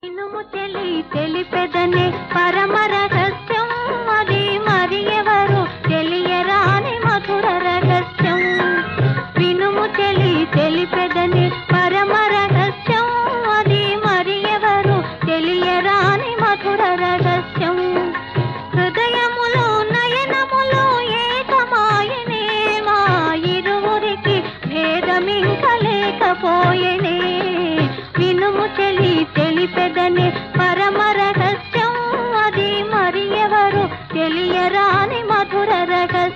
ఇనుము తెలి తెలిపెదనే పరమ రహస్యం అది మరి ఎవరు తెలియరాని మధుర రహస్యం వినుము తెలి తెలిపెదనే పరమ రహస్యం అది మరి ఎవరు తెలియరాని మధుర రహస్యం హృదయములో నయనములో ఏకమాయనే మా ఇరువురికి భేదమింక లేకపోయెనే వినుము తెలి తెలిపెదనే పరమ రహస్యం అది మరి ఎవరు తెలియరాని మధుర రహస్యం